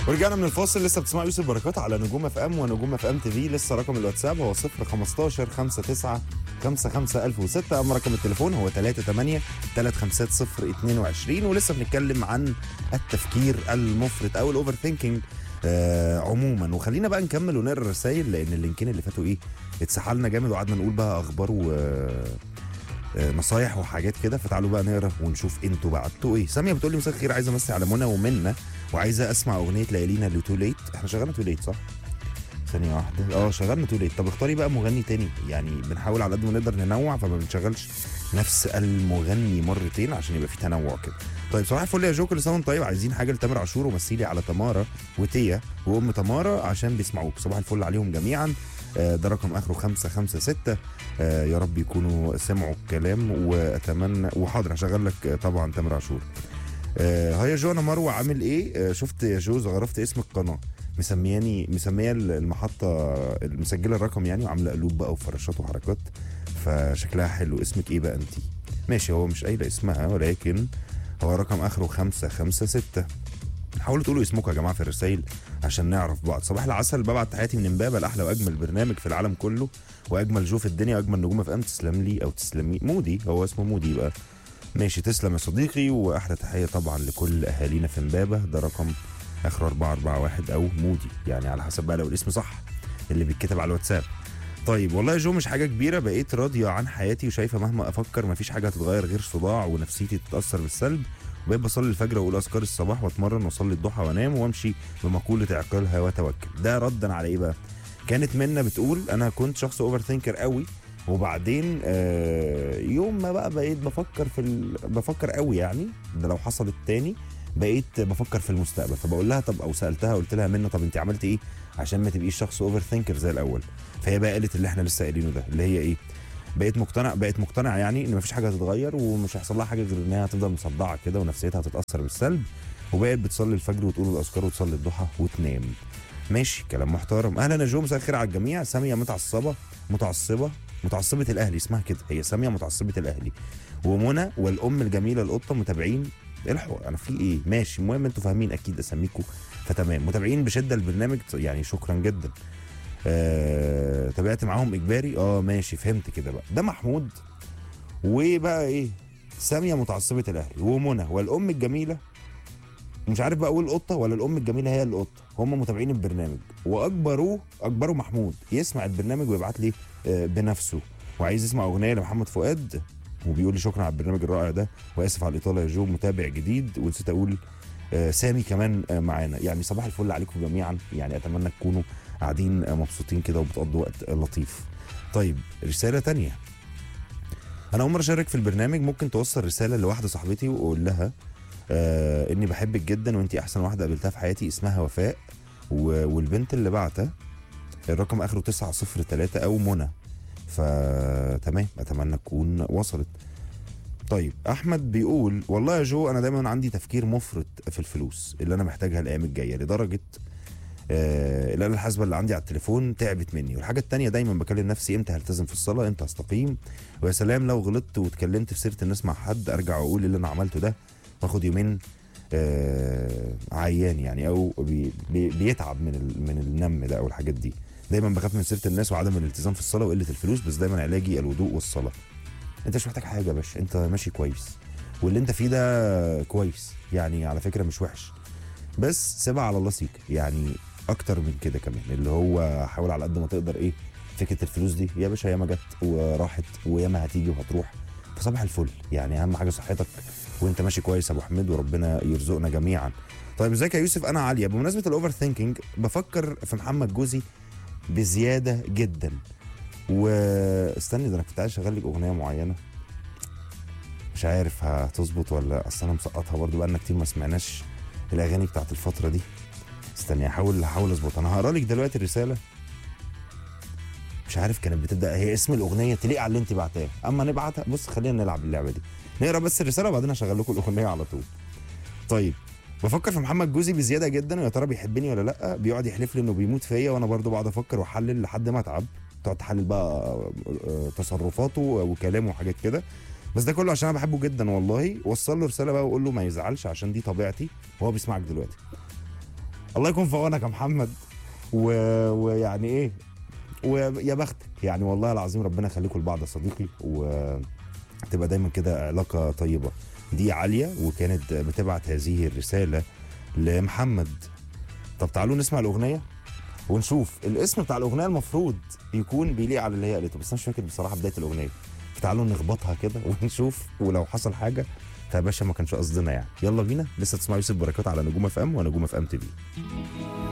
ورجعنا من الفاصل لسه بتسمعوا يوسف بركات على نجوم اف ام ونجوم اف ام تي في لسه رقم الواتساب هو 0 15 59 55 1006 اما رقم التليفون هو 38 350 22 ولسه بنتكلم عن التفكير المفرط او الاوفر ثينكينج آه عموما وخلينا بقى نكمل ونقرا الرسايل لان اللينكين اللي فاتوا ايه اتسحلنا جامد وقعدنا نقول بقى اخبار و آه، نصايح وحاجات كده فتعالوا بقى نقرا ونشوف انتوا بعتوا ايه ساميه بتقول لي مساء الخير عايزه امسي على منى ومنى وعايزه اسمع اغنيه ليالينا اللي تو ليت احنا شغلنا تو ليت صح ثانية واحدة اه شغلنا تو ليت طب اختاري بقى مغني تاني يعني بنحاول على قد ما نقدر ننوع فما بنشغلش نفس المغني مرتين عشان يبقى في تنوع كده طيب صباح الفل يا جو كل سنه وانت طيب عايزين حاجه لتامر عاشور ومثيلي على تمارا وتيا وام تمارا عشان بيسمعوك صباح الفل عليهم جميعا آه، ده رقم اخره 556 آه، يا رب يكونوا سمعوا الكلام واتمنى وحاضر هشغل لك آه، طبعا تامر عاشور آه، هيا جو انا مروه عامل ايه آه، شفت يا جو غرفت اسم القناه مسمياني مسميه المحطه مسجله الرقم يعني وعامله قلوب بقى وفراشات وحركات فشكلها حلو اسمك ايه بقى انت ماشي هو مش قايله اسمها ولكن هو رقم اخره 556 حاولوا تقولوا اسمكم يا جماعه في الرسائل عشان نعرف بعض صباح العسل ببعت تحياتي من امبابه لاحلى واجمل برنامج في العالم كله واجمل جو في الدنيا واجمل نجوم في ام تسلم لي او تسلمي مودي هو اسمه مودي بقى ماشي تسلم يا صديقي واحلى تحيه طبعا لكل اهالينا في امبابه ده رقم اخره 441 او مودي يعني على حسب بقى لو الاسم صح اللي بيتكتب على الواتساب طيب والله يا جو مش حاجه كبيره بقيت راضيه عن حياتي وشايفه مهما افكر مفيش حاجه هتتغير غير صداع ونفسيتي تتاثر بالسلب وبقيت بصلي الفجر واقول اذكار الصباح واتمرن واصلي الضحى وانام وامشي بمقوله اعقلها وتوكل ده ردا على ايه بقى كانت منا بتقول انا كنت شخص اوفر ثينكر قوي وبعدين آه يوم ما بقى بقيت بفكر في ال... بفكر قوي يعني ده لو حصلت تاني بقيت بفكر في المستقبل فبقول لها طب او سالتها قلت لها منى طب انت عملت ايه عشان ما تبقيش شخص اوفر ثينكر زي الاول فهي بقى قالت اللي احنا لسه قايلينه ده اللي هي ايه بقيت مقتنع بقيت مقتنعه يعني ان مفيش حاجه هتتغير ومش هيحصل لها حاجه غير انها هتفضل مصدعه كده ونفسيتها هتتاثر بالسلب وبقت بتصلي الفجر وتقول الاذكار وتصلي الضحى وتنام ماشي كلام محترم اهلا يا جو مساء الخير على الجميع ساميه متعصبه متعصبه متعصبه الاهلي اسمها كده هي ساميه متعصبه الاهلي ومنى والام الجميله القطه متابعين ايه الحوار انا في ايه ماشي المهم انتوا فاهمين اكيد اساميكم فتمام متابعين بشده البرنامج يعني شكرا جدا آه، تابعت معاهم اجباري اه ماشي فهمت كده بقى ده محمود وبقى ايه ساميه متعصبه الاهلي ومنى والام الجميله مش عارف بقى اقول القطه ولا الام الجميله هي القطه هم متابعين البرنامج واكبروه اكبروا محمود يسمع البرنامج ويبعت لي آه، بنفسه وعايز يسمع اغنيه لمحمد فؤاد وبيقول لي شكرا على البرنامج الرائع ده واسف على الاطاله يا جو متابع جديد ونسيت اقول آه، سامي كمان آه، معانا يعني صباح الفل عليكم جميعا يعني اتمنى تكونوا قاعدين آه، مبسوطين كده وبتقضوا وقت آه، لطيف طيب رساله تانية انا اول مره اشارك في البرنامج ممكن توصل رساله لواحده صاحبتي واقول لها آه اني بحبك جدا وانتي احسن واحده قابلتها في حياتي اسمها وفاء و- والبنت اللي بعتها الرقم اخره 903 او منى فتمام اتمنى تكون وصلت طيب احمد بيقول والله يا جو انا دايما عندي تفكير مفرط في الفلوس اللي انا محتاجها الايام الجايه لدرجه آه الاله الحاسبه اللي عندي على التليفون تعبت مني والحاجه التانية دايما بكلم نفسي امتى هلتزم في الصلاه امتى هستقيم ويا سلام لو غلطت واتكلمت في سيره الناس مع حد ارجع واقول اللي انا عملته ده واخد يومين آه عيان يعني او بي بي بيتعب من ال- من النم ده او الحاجات دي دايما بخاف من سيره الناس وعدم الالتزام في الصلاه وقله الفلوس بس دايما علاجي الوضوء والصلاه انت مش محتاج حاجه يا باشا انت ماشي كويس واللي انت فيه ده كويس يعني على فكره مش وحش بس سيبها على الله سيك يعني اكتر من كده كمان اللي هو حاول على قد ما تقدر ايه فكره الفلوس دي يا باشا ياما جت وراحت وياما هتيجي وهتروح فصباح الفل يعني اهم حاجه صحتك وانت ماشي كويس يا ابو حميد وربنا يرزقنا جميعا طيب ازيك يا يوسف انا عاليه بمناسبه الاوفر ثينكينج بفكر في محمد جوزي بزياده جدا واستني ده انا كنت عايز اشغل لك اغنيه معينه مش عارف هتظبط ولا اصل انا مسقطها برضو بقالنا كتير ما سمعناش الاغاني بتاعت الفتره دي استني هحاول هحاول اظبط انا هقرا لك دلوقتي الرساله مش عارف كانت بتبدا هي اسم الاغنيه تليق على اللي انت بعتاه اما نبعتها بص خلينا نلعب اللعبه دي نقرا بس الرساله وبعدين هشغل لكم الاغنيه على طول طيب بفكر في محمد جوزي بزياده جدا ويا ترى بيحبني ولا لا بيقعد يحلف لي انه بيموت فيا وانا برضو بقعد افكر واحلل لحد ما اتعب تقعد تحلل بقى آه، آه، تصرفاته وكلامه وحاجات كده بس ده كله عشان انا بحبه جدا والله وصل له رساله بقى وقول له ما يزعلش عشان دي طبيعتي وهو بيسمعك دلوقتي الله يكون في عونك يا محمد و... ويعني ايه ويا بختك يعني والله العظيم ربنا يخليكم لبعض يا صديقي وتبقى دايما كده علاقه طيبه دي عاليه وكانت بتبعت هذه الرساله لمحمد طب تعالوا نسمع الاغنيه ونشوف الاسم بتاع الاغنيه المفروض يكون بيليق على اللي هي قالته بس انا مش فاكر بصراحه بدايه الاغنيه فتعالوا نخبطها كده ونشوف ولو حصل حاجه فيا باشا ما كانش قصدنا يعني يلا بينا لسه تسمعوا يوسف بركات على نجوم اف ام ونجوم اف ام تي في